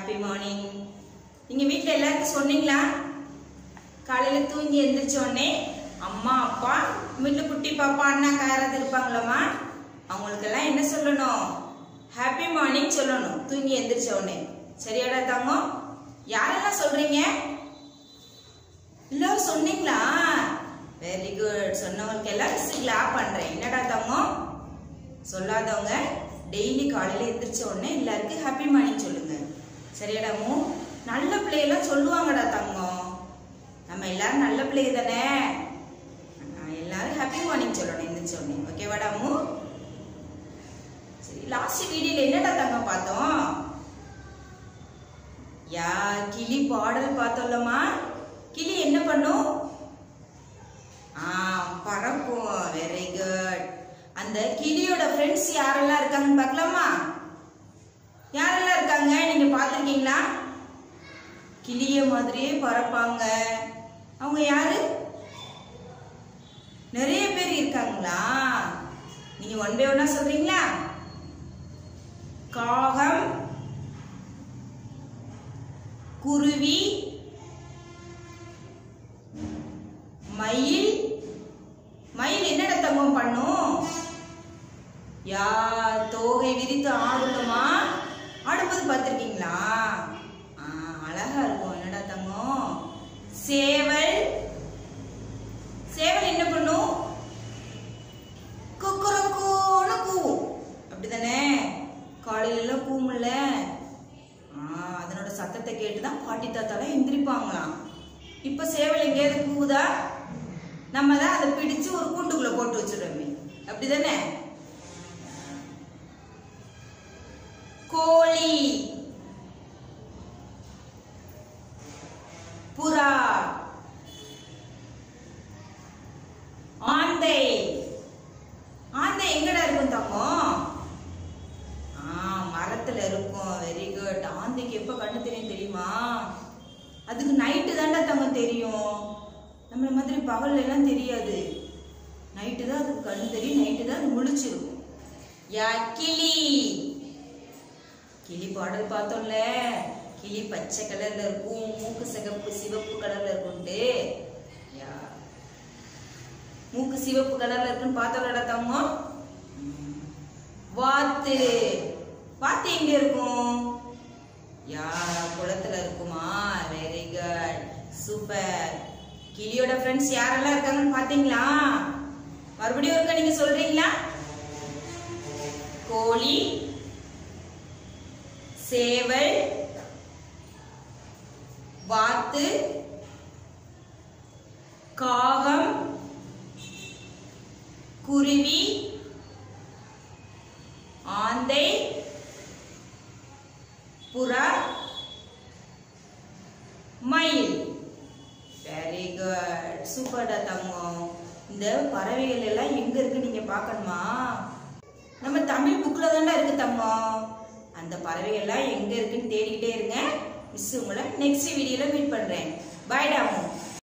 Happy morning நீங்க வீட்ல எல்லாருக்கும் சொன்னீங்களா காலையில தூங்கி எந்திரிச்ச உடனே அம்மா அப்பா வீட்டுல குட்டி பாப்பா அண்ணா யாராவது இருப்பாங்களம்மா அவங்களுக்கெல்லாம் என்ன சொல்லணும் ஹாப்பி மார்னிங் சொல்லணும் தூங்கி எந்திரிச்ச உடனே சரியாடா தங்கம் யாரெல்லாம் சொல்றீங்க எல்லாரும் சொன்னீங்களா வெரி குட் சொன்னவங்களுக்கு எல்லாம் மிஸ் கிளாப் பண்றேன் என்னடா தங்கம் சொல்லாதவங்க டெய்லி காலையில எந்திரிச்ச உடனே எல்லாருக்கும் ஹாப்பி மார்னிங் சொல்லுங்க சரியாடா மூ நல்ல பிள்ளையெல்லாம் சொல்லுவாங்கடா தங்கம் நம்ம எல்லாரும் நல்ல பிள்ளைங்க தானே ஆ, எல்லாரும் ஹாப்பி மார்னிங் சொல்லணும் எந்திரிச்ச உடனே ஓகேவாடா மூ சரி லாஸ்ட் வீடியோல என்னடா தங்கம் பார்த்தோம் யா கிளி பாடல் பார்த்தோம்லமா கிளி என்ன பண்ணும் ஆ பறக்கும் வெரி குட் அந்த கிளியோட ஃப்ரெண்ட்ஸ் யாரெல்லாம் இருக்காங்கன்னு பார்க்கலாமா யாரெல்லாம் இருக்காங்க நீங்க பார்த்துருக்கீங்களா கிளிய மாதிரியே பறப்பாங்க அவங்க யாரு நிறைய பேர் இருக்காங்களா நீங்க ஒன் பை ஒன்னா சொல்றீங்களா காகம் குருவி மயில் மயில் என்னடா தங்கம் பண்ணும் யா தோகை விரித்து ஆடுமா ஆடும்போது பார்த்துருக்கீங்களா ஆ, அழகா இருக்கும் என்னடா தங்கம் சேவல் சேவல் என்ன பண்ணும் குக்குரக்கூன்னு கூவும் அப்படிதானே காலையில எல்லாம் கூவும்ல ஆ, அதனோட சத்தத்தை கேட்டுதான் பாட்டி தாத்தாலாம் எந்திரிப்பாங்களாம் இப்ப சேவல் எங்கேயாவது கூவுதா நம்ம தான் அதை பிடிச்சு ஒரு கூண்டுக்குள்ள போட்டு வச்சிடுறோமே அப்படிதானே கோழி புறா ஆந்தை ஆந்தை எங்கடா இருக்கும் தங்கம் ஆ மரத்துல இருக்கும் வெரி குட் ஆந்தைக்கு எப்ப கண்ணு தெரியும் தெரியுமா அதுக்கு நைட்டு தாண்டா தங்கம் தெரியும் நம்மள மாதிரி பகல்ல எல்லாம் தெரியாது நைட்டு தான் அதுக்கு கண்ணு தெரியும் நைட்டு தான் அது முழிச்சிருக்கும் யா கிளி கிளி பாடல் பார்த்தோம்ல கிளி பச்சை கலர்ல இருக்கும் மூக்கு சிகப்பு சிவப்பு கலர்ல இருக்கும்ட்டு யா மூக்கு சிவப்பு கலர்ல இருக்குன்னு பார்த்தோம்லடா தங்கம் ம். வாத்து வாத்து எங்க இருக்கும் யா குளத்துல இருக்குமா வெரி குட் சூப்பர் கிளியோட ஃப்ரெண்ட்ஸ் யாரெல்லாம் இருக்காங்கன்னு பாத்தீங்களா மறுபடியும் ஒருக்கா நீங்க சொல்றீங்களா கோழி சேவல் வாத்து காகம் குருவி ஆந்தை புறா மயில் வெரி குட் சூப்பர்டா தங்கம் இந்த பறவைகள் எல்லாம் எங்க இருக்கு நீங்க பார்க்கணுமா நம்ம தமிழ் புக்ல தானே இருக்கு தங்கம் அந்த பறவைகள் எல்லாம் எங்க இருக்குன்னு தேடிக்கிட்டே இருங்க மிஸ் உங்களை நெக்ஸ்ட் வீடியோல மீட் பண்றேன் பாய் டாமு